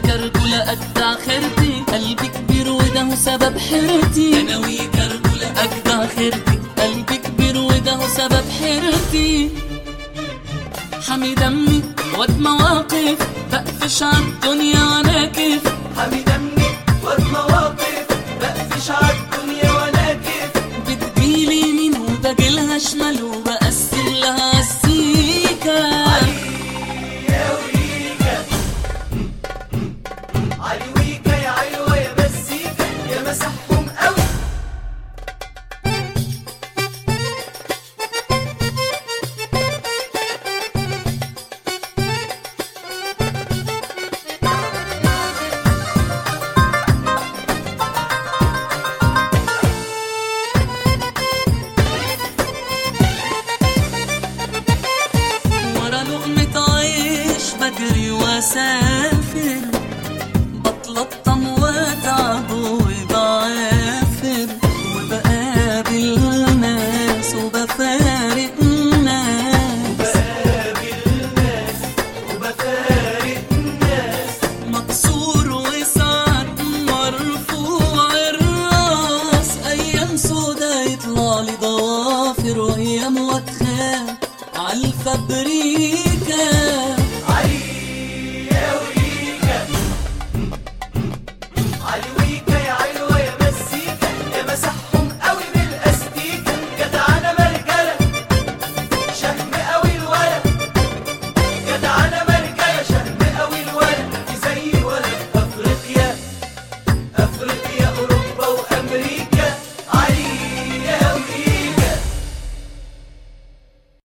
كركولة أجدع خيرتي قلبي كبير وده هو سبب حيرتي أنا وكركولة أجدع خيرتي قلبي كبير وده هو سبب حيرتي حمي دمي واد مواقف بقفش عالدنيا وانا